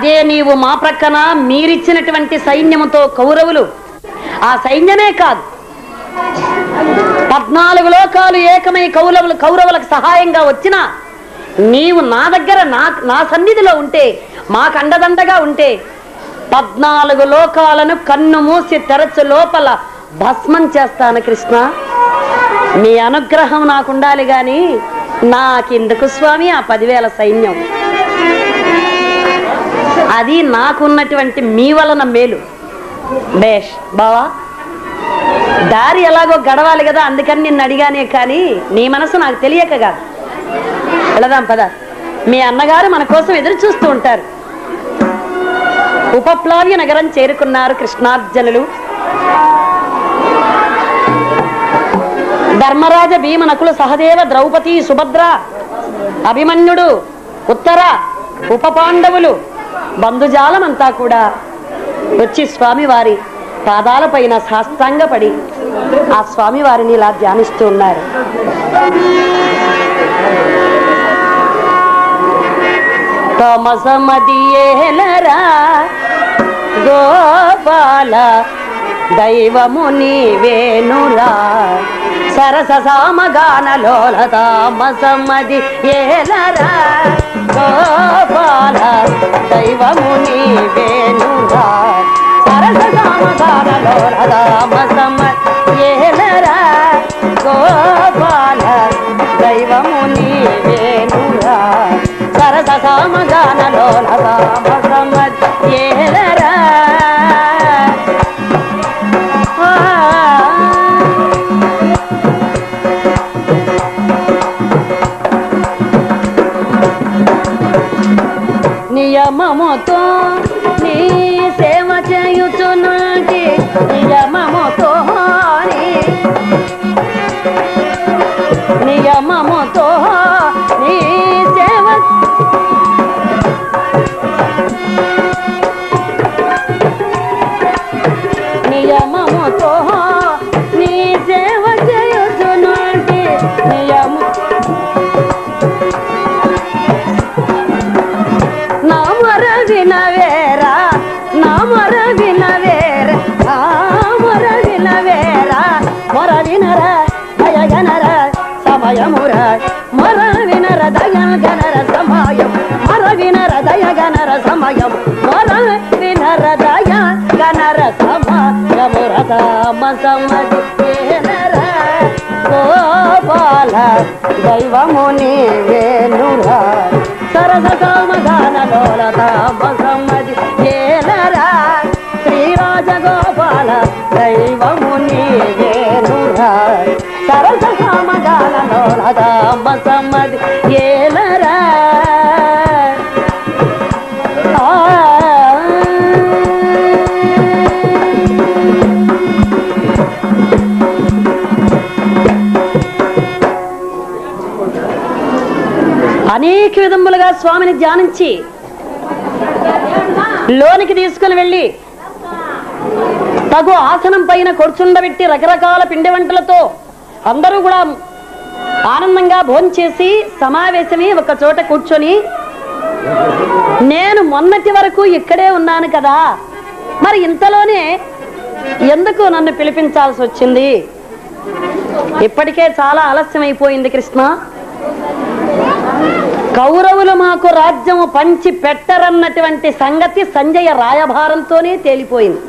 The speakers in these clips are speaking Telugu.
అలాగే నీవు మా ప్రక్కన మీరిచ్చినటువంటి సైన్యముతో కౌరవులు ఆ సైన్యమే కాదు పద్నాలుగు లోకాలు ఏకమై కౌరవులు కౌరవులకు సహాయంగా వచ్చినా నీవు నా దగ్గర నా నా సన్నిధిలో ఉంటే మాకు అండదండగా ఉంటే పద్నాలుగు లోకాలను కన్ను మూసి తెరచు లోపల భస్మం చేస్తాను కృష్ణ మీ అనుగ్రహం నాకు ఉండాలి గాని నాకెందుకు స్వామి ఆ పదివేల సైన్యం అది నాకున్నటువంటి మీ వలన మేలు బేష్ బావా దారి ఎలాగో గడవాలి కదా అందుకని నిన్ను అడిగానే కానీ నీ మనసు నాకు తెలియక కాదు వెళదాం పద మీ అన్నగారు మన కోసం ఎదురు చూస్తూ ఉంటారు ఉపప్లావ్య నగరం చేరుకున్నారు కృష్ణార్జునులు ధర్మరాజ భీమనకులు సహదేవ ద్రౌపది సుభద్ర అభిమన్యుడు ఉత్తర ఉప పాండవులు బంధుజాలమంతా కూడా వచ్చి స్వామివారి పాదాలపైన సాష్టాంగపడి ఆ స్వామివారిని ఇలా ధ్యానిస్తూ ఉన్నారు తమసమదియేలరా గోపాల దైవము నీవేనురా సరస సామగానలోల తామసమది ఏలరా గోపాల దైవము నీవేనురా సరస సామగానలోల తామసమది ఏలరా గోపాల దైవము నీవేనురా సరస సామగానలోల తామసమది ఏలరా నియమముతో నీ సేవ చేయుచున్నటి నియమముతో నీ నియమముతో నీ సేవ నియమముతో నీ సేవ చేయుచున్నటి నియము నా మొర వినవేరా నా మొర వినవేరా నా మొర వినవేరా మొర వినర దయగనర సమయముర మొర వినర దయగనర సమయం మొర వినర దయగనర సమయం మొర వినర దయగనర సమయముర సమసమది గోపాల దైవముని వేణురా సరస సామగాన లోల తామసమ్మది ఏలరా శ్రీరాజగోపాల దైవముని వేణురా సరస సామగాన లోల తామసమ్మది ఏలరా అనేక విధములుగా స్వామిని ధ్యానించి లోనికి తీసుకుని వెళ్ళి తగు ఆసనం పైన కూర్చుండబెట్టి రకరకాల పిండి వంటలతో అందరూ కూడా ఆనందంగా భోంచేసి సమావేశమే ఒక చోట కూర్చొని నేను మొన్నటి వరకు ఇక్కడే ఉన్నాను కదా మరి ఇంతలోనే ఎందుకు నన్ను పిలిపించాల్సి వచ్చింది ఇప్పటికే చాలా ఆలస్యం అయిపోయింది కృష్ణ కౌరవులు మాకు రాజ్యము పంచి పెట్టరన్నటువంటి సంగతి సంజయ రాయభారంతోనే తేలిపోయింది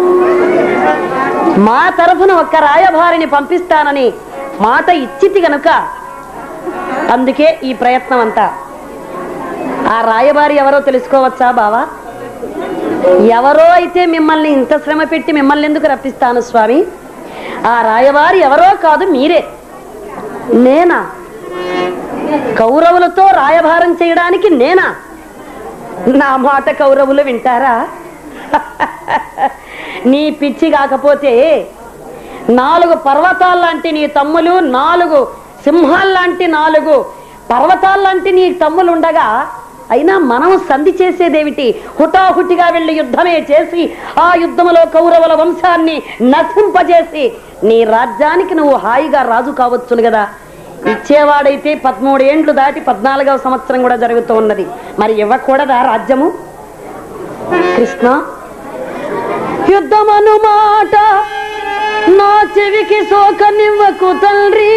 మా తరఫున ఒక్క రాయభారిని పంపిస్తానని మాట ఇచ్చితి గనుక అందుకే ఈ ప్రయత్నం అంతా ఆ రాయబారి ఎవరో తెలుసుకోవచ్చా బావా ఎవరో అయితే మిమ్మల్ని ఇంత శ్రమ పెట్టి మిమ్మల్ని ఎందుకు రప్పిస్తాను స్వామి ఆ రాయబారి ఎవరో కాదు మీరే నేనా కౌరవులతో రాయభారం చేయడానికి నేనా నా మాట కౌరవులు వింటారా నీ పిచ్చి కాకపోతే నాలుగు పర్వతాల్లాంటి నీ తమ్ములు నాలుగు సింహాల్లాంటి నాలుగు పర్వతాల్లాంటి నీ తమ్ములు ఉండగా అయినా మనం సంధి చేసేదేమిటి హుటాహుటిగా వెళ్ళి యుద్ధమే చేసి ఆ యుద్ధములో కౌరవుల వంశాన్ని నశింపజేసి నీ రాజ్యానికి నువ్వు హాయిగా రాజు కావచ్చును కదా ఇచ్చేవాడైతే పదమూడు ఏండ్లు దాటి పద్నాలుగవ సంవత్సరం కూడా జరుగుతూ ఉన్నది మరి ఇవ్వకూడదా రాజ్యము కృష్ణ యుద్ధమను మాట నా చెవికి సోకనివ్వకు తండ్రి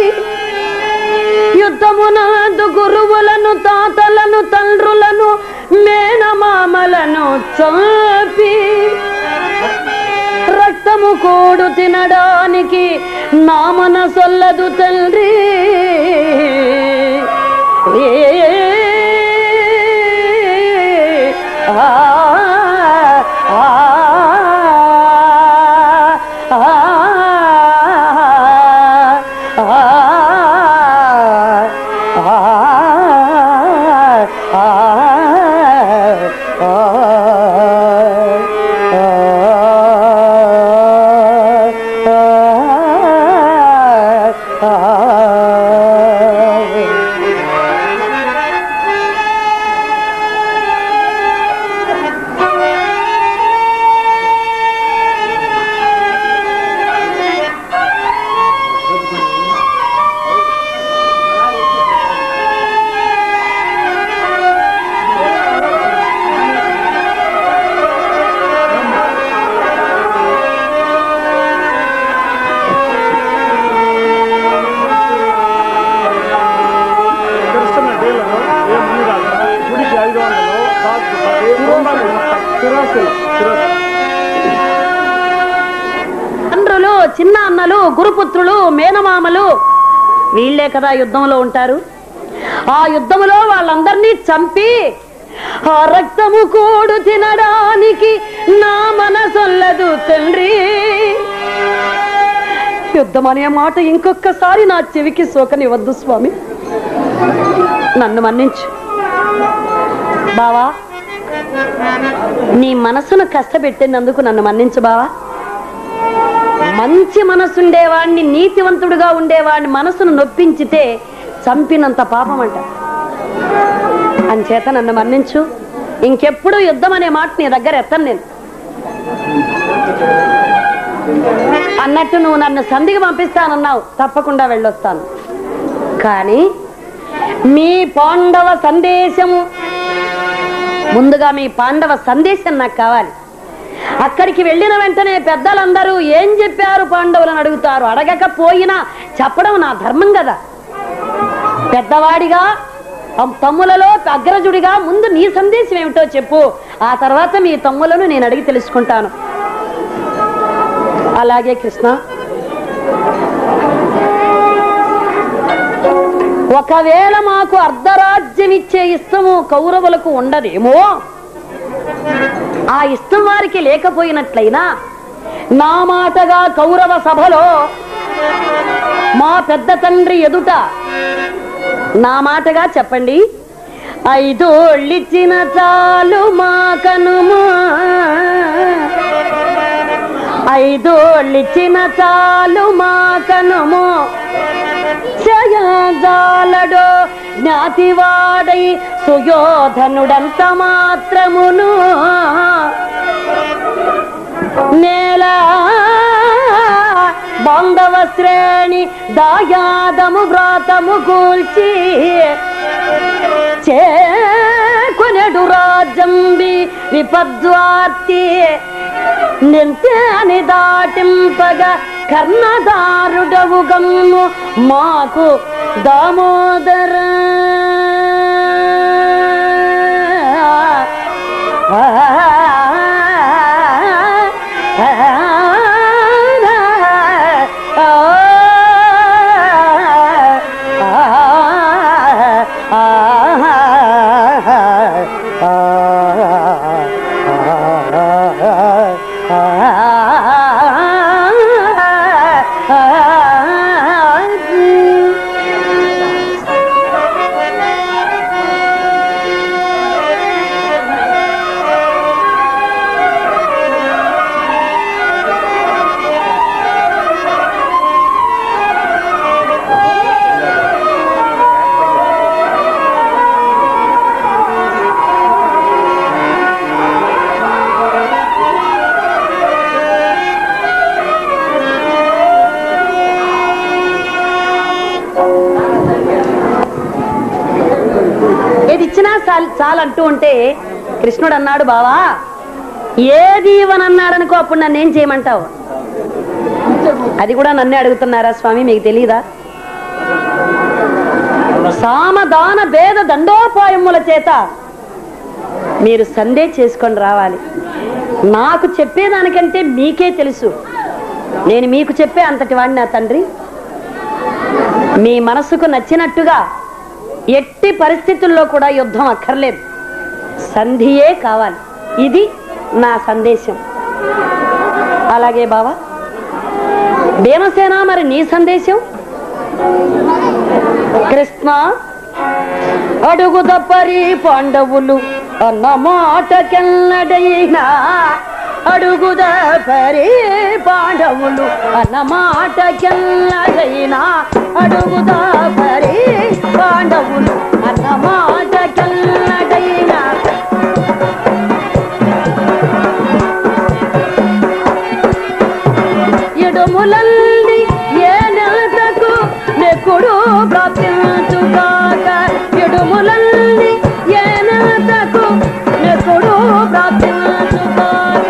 యుద్ధమునందు గురువులను తాతలను తండ్రులను మేనమామలను చంపి రక్తము కూడు తినడానికి నా మనసొల్లదు తండ్రి ఆ ఆ తెలుస్తున్న డీలరు ఏ మనీ రాదు గుడికి ఐదు వందలు కాదు పది ఉండాలి మొత్తం స్థిరాస్తులు స్థిరాస్తులు తండ్రులు చిన్న అన్నలు గురుపుత్రులు మేనమామలు వీళ్ళే కదా యుద్ధంలో ఉంటారు ఆ యుద్ధములో వాళ్ళందరినీ చంపి ఆ రక్తము కూడు తినడానికి నా మనసొల్లదు తండ్రి యుద్ధం అనే మాట ఇంకొకసారి నా చెవికి సోకనివద్దు స్వామి నన్ను మన్నించు బావా నీ మనసును కష్టపెట్టినందుకు నన్ను మన్నించు బావా మంచి మనసుండేవాడిని నీతివంతుడుగా ఉండేవాడిని మనసును నొప్పించితే చంపినంత పాపం అంట అంచేత నన్ను మన్నించు ఇంకెప్పుడు యుద్ధం అనే మాట నీ దగ్గర ఎత్తను నేను అన్నట్టు నువ్వు నన్ను సంధికి పంపిస్తానన్నావు తప్పకుండా వెళ్ళొస్తాను కానీ మీ పాండవ సందేశము ముందుగా మీ పాండవ సందేశం నాకు కావాలి అక్కడికి వెళ్ళిన వెంటనే పెద్దలందరూ ఏం చెప్పారు పాండవులను అడుగుతారు అడగకపోయినా చెప్పడం నా ధర్మం కదా పెద్దవాడిగా తమ్- తమ్ములలో అగ్రజుడిగా ముందు నీ సందేశం ఏమిటో చెప్పు ఆ తర్వాత మీ తమ్ములను నేను అడిగి తెలుసుకుంటాను అలాగే కృష్ణ ఒకవేళ మాకు అర్ధరాజ్యం ఇచ్చే ఇష్టము కౌరవులకు ఉండదేమో ఆ ఇష్టం వారికి లేకపోయినట్లయినా నా మాటగా కౌరవ సభలో మా పెద్ద తండ్రి ఎదుట నా మాటగా చెప్పండి ఐదోళ్ళిచ్చిన చాలు మా కనుమా ఐదోళ్ళిచ్చిన చాలు మా కనుము జయజాలడో జ్ఞాతివాడై సుయోధనుడంత మాత్రమును నేల బాంధవ శ్రేణి దాయాదము వ్రాతము కూల్చి చేకొనెడు రాజ్యంబి విపద్వార్తి నింత్యాని దాటింపగా కర్ణదారుడవు గమ్ము మాకు దామోదర ఏది ఇచ్చినా చాలు చాలంటూ ఉంటే కృష్ణుడు అన్నాడు బావా ఏది ఇవ్వనన్నాడనుకో అప్పుడు నన్ను ఏం చేయమంటావు అది కూడా నన్నే అడుగుతున్నారా స్వామి మీకు తెలియదా సామదాన భేద దండోపాయముల చేత మీరు సందే చేసుకొని రావాలి నాకు చెప్పేదానికంటే మీకే తెలుసు నేను మీకు చెప్పే అంతటి వాడిని నా తండ్రి మీ మనసుకు నచ్చినట్టుగా ఎట్టి పరిస్థితుల్లో కూడా యుద్ధం అక్కర్లేదు సంధియే కావాలి ఇది నా సందేశం అలాగే బావా భీమసేన మరి నీ సందేశం కృష్ణ అడుగు దప్పరి పాండవులు అన్న మాటకెల్లడైనా అడుగు దప్పరి పాండవులు అన్న మాటకెల్లడైనా అడుగు దప్పరి పాండవులు అన్న మాటకెల్లడైనా ఇడుములల్లి ఏ నెలతకు నెక్కుడు ప్రాప్తించుగాక ఇడుములల్లి ఏ నెలతకు నెక్కుడు ప్రాప్తించుగాక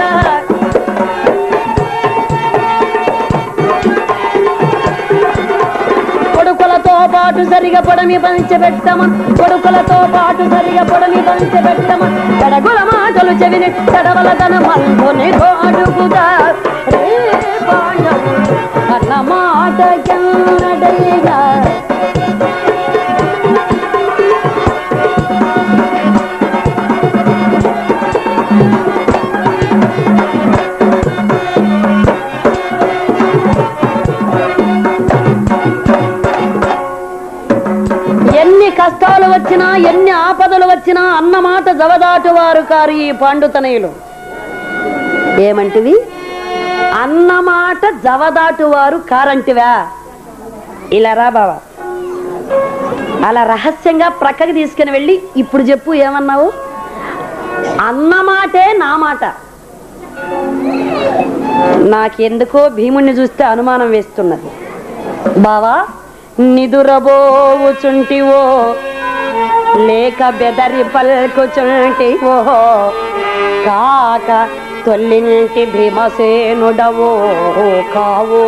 కొడుకులతో పాటు సరిగా పొడమి పంచబెట్టమన్ కొడుకులతో పాటు సరిగా పొడమి పంచబెట్టమన్ గడగుల మాటలు చెవిని తడవల తన మల్లుని అడుగుదా రే పాండవుడు అన్న మాట కన్నడైనా ఎన్ని కష్టాలు వచ్చినా ఎన్ని ఆపదలు వచ్చినా అన్నమాట జవదాటు వారు కారు ఈ పాండుతనయులు ఏమంటివి అన్నమాట జవదాటు వారు కారంటివా ఇలా రా బావా అలా రహస్యంగా ప్రక్కకి తీసుకుని వెళ్ళి ఇప్పుడు చెప్పు ఏమన్నావు అన్నమాటే నా మాట నాకెందుకో భీముణ్ణి చూస్తే అనుమానం వేస్తున్నది బావా నిదురబోవుచుంటివో లేక బెదరి పల్కుచుంటివో కాక తొల్లింటి భీమసేనుడవో కావు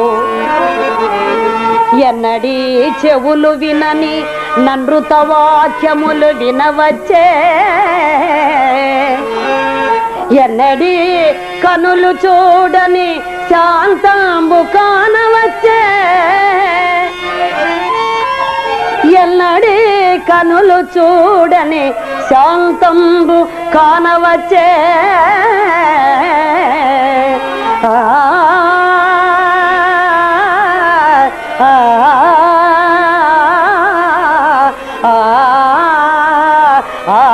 ఎన్నడీ చెవులు వినని ననృత వాక్యములు వినవచ్చే ఎన్నడీ కనులు చూడని శాంతాంబు కానవచ్చే ఎన్నడీ కనులు చూడని శాంతంబు కానవచ్చే ఆ, ఆ, ఆ, ఆ,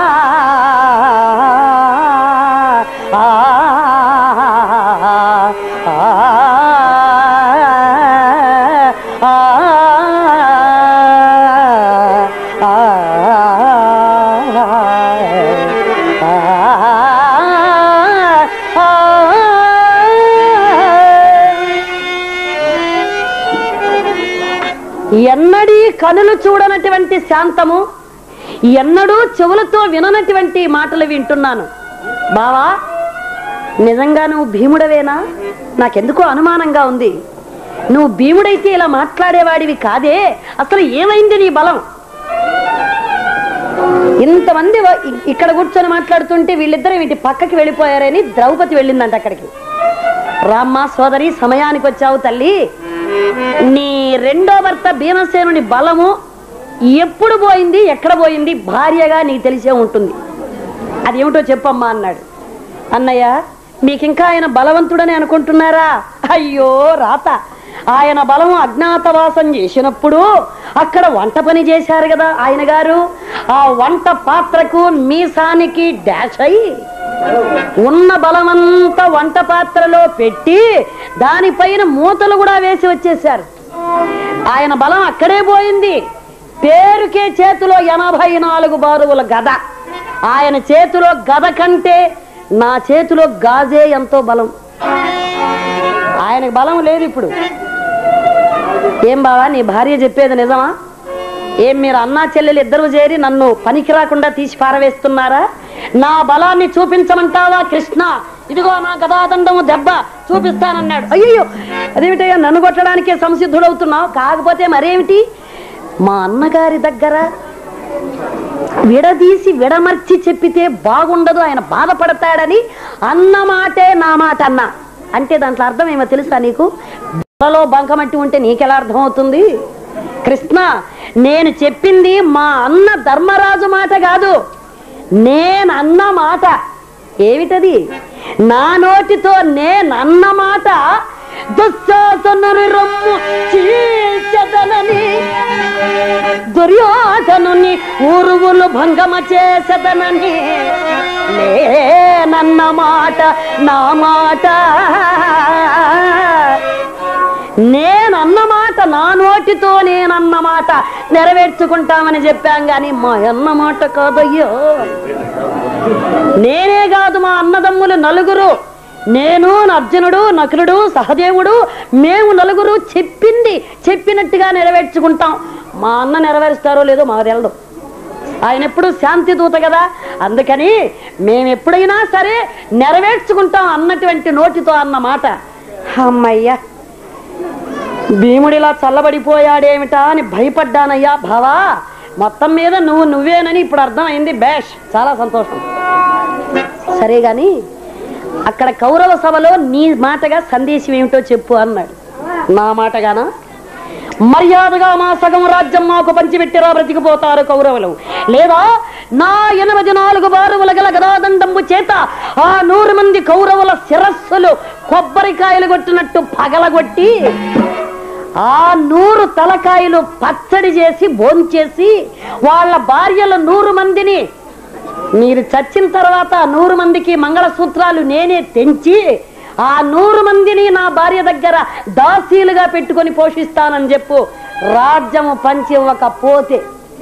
ఎన్నడీ కనులు చూడనటువంటి శాంతము ఎన్నడూ చెవులతో విననటువంటి మాటలు వింటున్నాను బావా నిజంగా నువ్వు భీముడవేనా నాకెందుకో అనుమానంగా ఉంది నువ్వు భీముడైతే ఇలా మాట్లాడేవాడివి కాదే అసలు ఏమైంది నీ బలం ఇంతమంది వ- ఇ- ఇక్కడ కూర్చొని మాట్లాడుతుంటే వీళ్ళిద్దరు వీటి పక్కకి వెళ్ళిపోయారని ద్రౌపది వెళ్ళిందంట అక్కడికి రామ్మ సోదరి సమయానికి వచ్చావు తల్లి నీ రెండో భర్త భీమసేనుని బలము ఎప్పుడు పోయింది ఎక్కడ పోయింది భార్యగా నీకు తెలిసే ఉంటుంది అది ఏమిటో చెప్పమ్మా అన్నాడు అన్నయ్య మీకింకా ఆయన బలవంతుడని అనుకుంటున్నారా అయ్యో రాత ఆయన బలము అజ్ఞాతవాసం చేసినప్పుడు అక్కడ వంట పని చేశారు కదా ఆయన గారు ఆ వంట పాత్రకు మీసానికి డాష్ అయి ఉన్న బలమంతా వంట పాత్రలో పెట్టి దానిపైన మూతలు కూడా వేసి వచ్చేశారు ఆయన బలం అక్కడే పోయింది పేరుకే చేతిలో ఎనభై నాలుగు బారువుల గద ఆయన చేతిలో గద కంటే నా చేతిలో గాజే ఎంతో బలం ఆయనకు బలం లేదు ఇప్పుడు ఏం బావా నీ భార్య చెప్పేది నిజమా ఏం మీరు అన్నా చెల్లెలు ఇద్దరు చేరి నన్ను పనికి రాకుండా తీసి పారవేస్తున్నారా నా బలాన్ని చూపించమంటావా కృష్ణ ఇదిగో నా గదాదండము దెబ్బ చూపిస్తానన్నాడు అయ్యో అదేమిటయ్యా నన్ను కొట్టడానికే సంసిద్ధుడవుతున్నావు కాకపోతే మరేమిటి మా అన్నగారి దగ్గర విడదీసి విడమర్చి చెప్పితే బాగుండదు ఆయన బాధపడతాడని అన్న మాటే నా మాట అన్న అంటే దాంట్లో అర్థం ఏమో తెలుసా నీకు బుర్రలో బంకమట్టి ఉంటే నీకెలా అర్థం అవుతుంది కృష్ణ నేను చెప్పింది మా అన్న ధర్మరాజు మాట కాదు నేను అన్న మాట ఏమిటది నా నోటితో నేనన్న మాట దుశ్శాసనుని రొమ్ము చీల్చదనని దుర్యోధనుని ఊరువులు భంగమ చేసదనని నేనన్న మాట నా మాట నేనన్న మాట నా నోటితో నేనన్న మాట నెరవేర్చుకుంటామని చెప్పాం గాని మా అన్న మాట కాదయ్యో నేనే కాదు మా అన్నదమ్ములు నలుగురు నేను అర్జునుడు నకులుడు సహదేవుడు మేము నలుగురు చెప్పింది చెప్పినట్టుగా నెరవేర్చుకుంటాం మా అన్న నెరవేరుస్తారో లేదో మాకు తెలదు ఆయన ఎప్పుడు శాంతి దూత కదా అందుకని మేము ఎప్పుడైనా సరే నెరవేర్చుకుంటాం అన్నటువంటి నోటితో అన్న మాట అమ్మయ్యా భీముడిలా చల్లబడిపోయాడేమిటా అని భయపడ్డానయ్యా భావా మొత్తం మీద నువ్వు నువ్వేనని ఇప్పుడు అర్థమైంది బేష్ చాలా సంతోషం సరే గాని అక్కడ కౌరవ సభలో నీ మాటగా సందేశం ఏమిటో చెప్పు అన్నాడు నా మాటగానా మర్యాదగా మా సగం రాజ్యం మాకు పంచిపెట్టిరా బ్రతికిపోతారు కౌరవులు లేదా నా ఎనభై నాలుగు బారువుల గల గదాదండంబు చేత ఆ నూరు మంది కౌరవుల శిరస్సులు కొబ్బరికాయలు కొట్టినట్టు పగలగొట్టి ఆ నూరు తలకాయలు పచ్చడి చేసి భోంచేసి వాళ్ళ భార్యలు నూరు మందిని మీరు చచ్చిన తర్వాత ఆ నూరు మందికి మంగళసూత్రాలు నేనే తెంచి ఆ నూరు మందిని నా భార్య దగ్గర దాసీలుగా పెట్టుకొని పోషిస్తానని చెప్పు రాజ్యము పంచి పోతే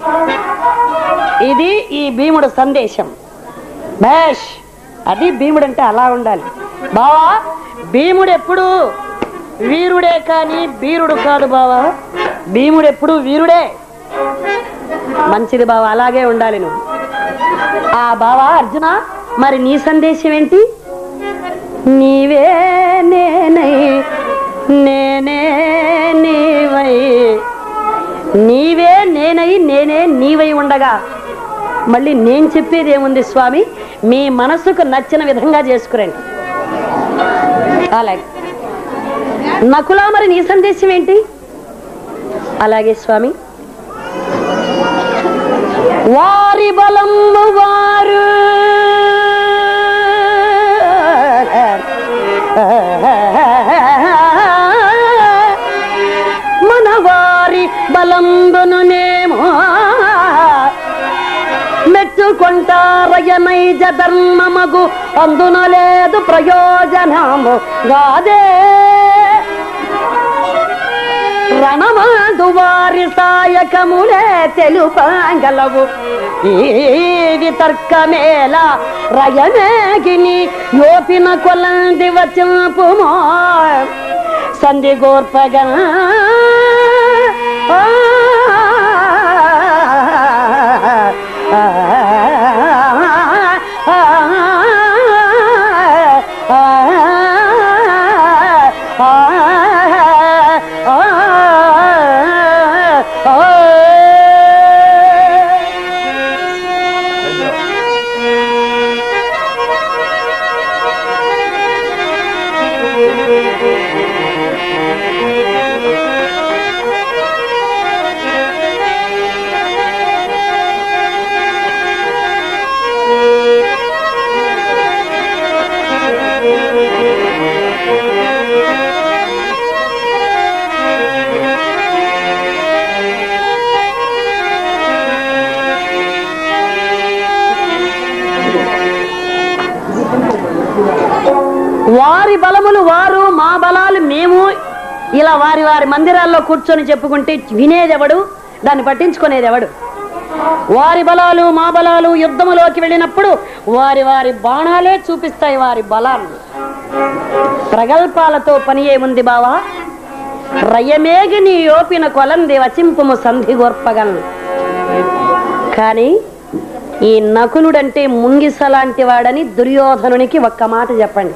ఇది ఈ భీముడు సందేశం బేష్ అది భీముడు అంటే అలా ఉండాలి బావా భీముడు ఎప్పుడు వీరుడే కానీ వీరుడు కాదు బావా భీముడు ఎప్పుడు వీరుడే మంచిది బావా అలాగే ఉండాలి నువ్వు ఆ బావా అర్జున మరి నీ సందేశం ఏంటి నీవే నేనై నేనే నీవై నీవే నేనై నేనే నీవై ఉండగా మళ్ళీ నేను చెప్పేది ఏముంది స్వామి మీ మనసుకు నచ్చిన విధంగా చేసుకురండి అలాగే నకులా మరి నీ సందేశం ఏంటి అలాగే స్వామి వారి బలము వారు మన వారి బలంబునునేమో మెచ్చుకొంటారయ నైజ ధర్మమగు అందున లేదు ప్రయోజనము గాదే రణమాదు వారి సాయకములే తెలుపగలవు ఈ తర్కమేల రయమేగిని యోపిన కొలంది వచపుమో సంధి గోర్పగా ఆ, ఆ, ఆ, వారి బలములు వారు మా బలాలు మేము ఇలా వారి వారి మందిరాల్లో కూర్చొని చెప్పుకుంటే వినేదెవడు దాన్ని పట్టించుకునేది ఎవడు వారి బలాలు మా బలాలు యుద్ధములోకి వెళ్ళినప్పుడు వారి వారి బాణాలే చూపిస్తాయి వారి బలాన్ని ప్రగల్భాలతో పని ఏముంది బావా రయ్యమేగి నీ యోపిన కొలంది వచింపుము సంధి గొర్పగలను కానీ ఈ నకులుడంటే ముంగిస లాంటి వాడని దుర్యోధనునికి ఒక్క మాట చెప్పండి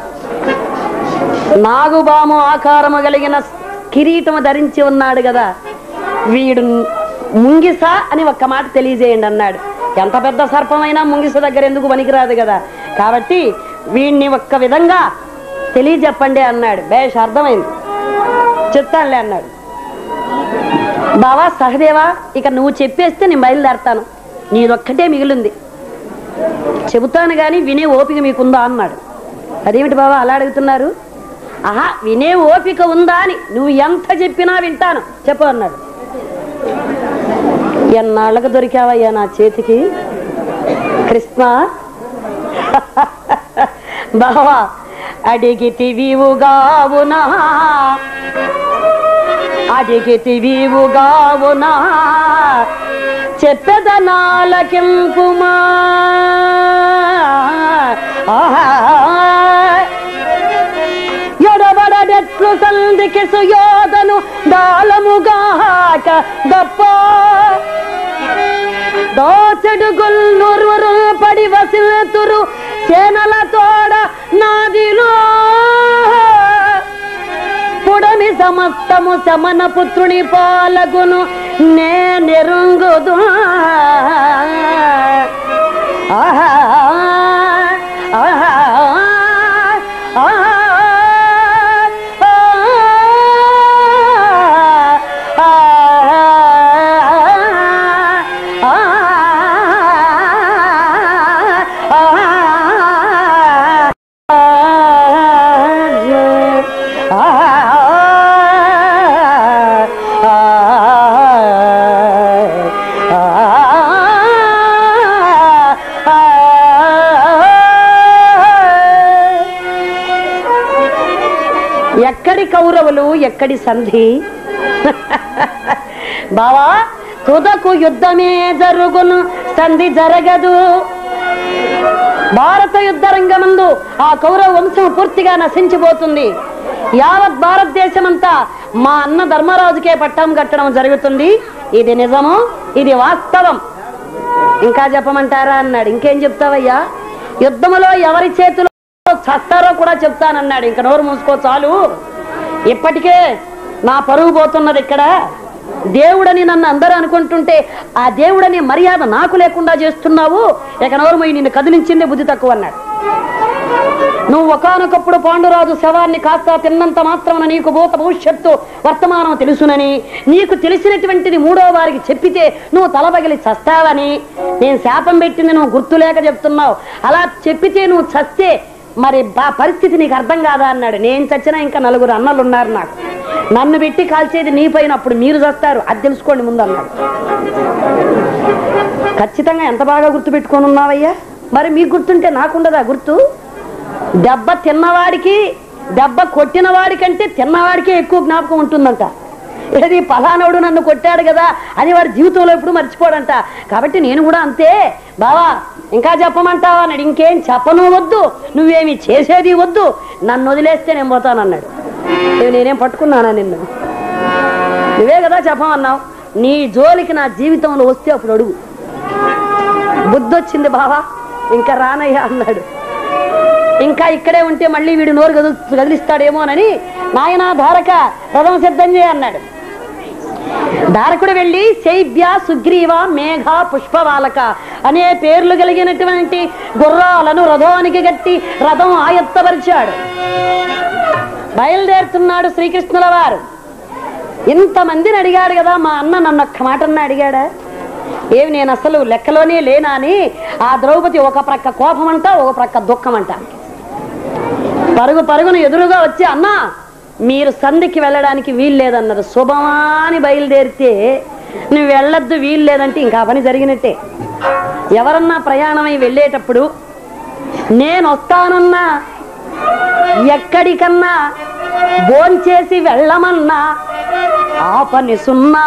నాగుబాము ఆకారము కలిగిన కిరీటము ధరించి ఉన్నాడు కదా వీడు ముంగిస అని ఒక్క మాట తెలియజేయండి అన్నాడు ఎంత పెద్ద సర్పమైనా ముంగిస దగ్గర ఎందుకు పనికిరాదు కదా కాబట్టి వీడిని ఒక్క విధంగా తెలియజెప్పండి అన్నాడు బేష్ అర్థమైంది చెప్తానులే అన్నాడు బావా సహదేవా ఇక నువ్వు చెప్పేస్తే నేను బయలుదేరతాను నీదొక్కటే మిగిలింది చెబుతాను గాని వినే ఓపిక మీకుందా అన్నాడు అదేమిటి బావా అలా అడుగుతున్నారు ఆహా వినే ఓపిక ఉందా అని నువ్వు ఎంత చెప్పినా వింటాను చెప్పు అన్నాడు ఎన్నాళ్ళకు దొరికావయ్యా నా చేతికి కృష్ణ బావా అడిగితివివుగావునా అడిగితివివుగావునా చెప్పెదనాలకింపుమా ఆహా ఎడబడెట్లు సంధికి సుయోధను దాళముగాక దప్ప దోచెడు గుల్లురు పడి వసిల్తురు సేనల తోడ నాదిలో పుడమి సమస్తము శమన పుత్రుని పాలగును నేనెరుంగుదు ఆహా ఆహా ఆహా ఎక్కడి కౌరవులు ఎక్కడి సంధి బావా తుదకు యుద్ధమే జరుగును సంధి జరగదు భారత యుద్ధ రంగమందు ఆ కౌరవ వంశం పూర్తిగా నశించిపోతుంది యావత్ భారతదేశమంతా మా అన్న ధర్మరాజుకే పట్టం కట్టడం జరుగుతుంది ఇది నిజము ఇది వాస్తవం ఇంకా చెప్పమంటారా అన్నాడు ఇంకేం చెప్తావయ్యా యుద్ధములో ఎవరి చేతిలో చస్తారో కూడా చెప్తానన్నాడు ఇంక నోరు మూసుకో చాలు ఇప్పటికే నా పరుగు పోతున్నది ఇక్కడ దేవుడని నన్ను అందరూ అనుకుంటుంటే ఆ దేవుడని మర్యాద నాకు లేకుండా చేస్తున్నావు ఇక నోరు మొయ్యి నిన్ను కదిలించిందే బుద్ధి తక్కువ అన్నాడు నువ్వు ఒకనొకప్పుడు పాండురాజు శవాన్ని కాస్త తిన్నంత మాత్రమున నీకు భూత భవిష్యత్తు వర్తమానం తెలుసునని నీకు తెలిసినటువంటిది మూడో వారికి చెప్పితే నువ్వు తలపగిలి చస్తావని నేను శాపం పెట్టింది నువ్వు గుర్తులేక చెప్తున్నావు అలా చెప్పితే నువ్వు చస్తే మరి ఆ పరిస్థితి నీకు అర్థం కాదా అన్నాడు నేను చచ్చినా ఇంకా నలుగురు అన్నలు ఉన్నారు నాకు నన్ను పెట్టి కాల్చేది నీ పైన అప్పుడు మీరు చస్తారు అది తెలుసుకోండి ముందు అన్నాడు ఖచ్చితంగా ఎంత బాగా గుర్తు పెట్టుకొని ఉన్నావయ్యా మరి మీకు గుర్తుంటే నాకుండదా గుర్తు దెబ్బ తిన్నవాడికి దెబ్బ కొట్టిన వాడికంటే తిన్నవాడికే ఎక్కువ జ్ఞాపకం ఉంటుందంట ఏది పలానోడు నన్ను కొట్టాడు కదా అని వాడి జీవితంలో ఎప్పుడు మర్చిపోడంట కాబట్టి నేను కూడా అంతే బావా ఇంకా చెప్పమంటావా అన్నాడు ఇంకేం చెప్పను వద్దు నువ్వేమి చేసేది వద్దు నన్ను వదిలేస్తే నేను పోతానన్నాడు "ఏ, నేనేం పట్టుకున్నానా నిన్ను నువ్వే కదా చెప్పమన్నావు నీ జోలికి నా జీవితంలో వస్తే అప్పుడు అడుగు బుద్ధి వచ్చింది బావా ఇంకా రానయ్యా అన్నాడు ఇంకా ఇక్కడే ఉంటే మళ్ళీ వీడు నోరు కదు కదిలిస్తాడేమోనని నాయనా ధారక రథం సిద్ధం చేయ అన్నాడు ధారకుడు వెళ్ళి శైబ్య సుగ్రీవ మేఘ పుష్పవాలక అనే పేర్లు కలిగినటువంటి గుర్రాలను రథానికి గట్టి రథం ఆయత్తపరిచాడు బయలుదేరుతున్నాడు శ్రీకృష్ణుల వారు ఇంతమందిని అడిగాడు కదా మా అన్న నన్ను ఒక్క మాట అన్న అడిగాడా ఏమి నేను అసలు లెక్కలోనే లేనా అని ఆ ద్రౌపది ఒక ప్రక్క కోపం అంట ఒక ప్రక్క దుఃఖం అంట పరుగు పరుగును ఎదురుగా వచ్చి అన్నా మీరు సంధికి వెళ్ళడానికి వీలు లేదన్నారు శుభమా అని బయలుదేరితే నువ్వు వెళ్ళొద్దు వీలు లేదంటే ఇంకా పని జరిగినట్టే ఎవరన్నా ప్రయాణమై వెళ్ళేటప్పుడు నేను వస్తానన్నా ఎక్కడికన్నా భోంచేసి వెళ్ళమన్నా ఆ పని సున్నా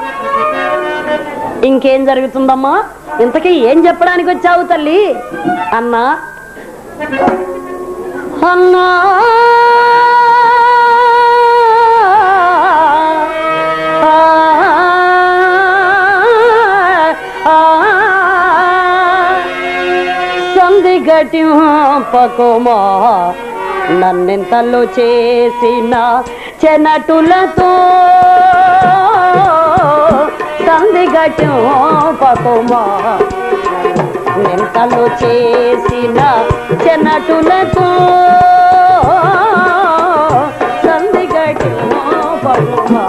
ఇంకేం జరుగుతుందమ్మా ఇంతకీ ఏం చెప్పడానికి వచ్చావు తల్లి అన్నా అన్నా ఆ, ఆ, గటింపకుమా నన్నెంతలు చేసిన చెనటులతో సంధి గటింపకుమా నింతలు చేసిన చెనటులతో సంధి గటింపకుమా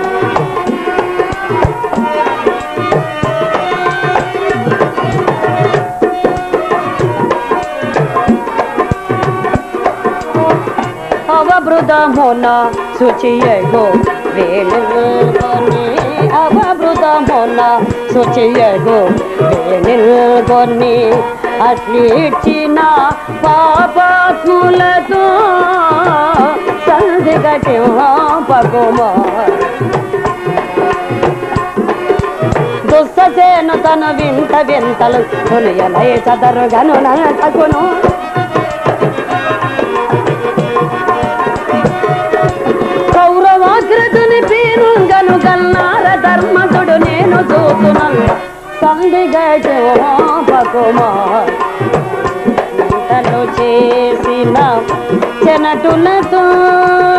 అవబృతమున శుచియగో వేణుల్కొని అవబృతమున శుచియగో వేణుల్కొని అట్లిచ్చిన పాపాత్ములతో సంధిగటి పగుమా దుస్ససేను తను వింత వింతలు కొనియలై చదరుగను నటకును కౌరవాకృతుని పేరుంగను గన్నార ధర్మకుడు నేను చూతునన్న సందిగజో పకుమార్ ఇంతలో చేసిన చెనటులతో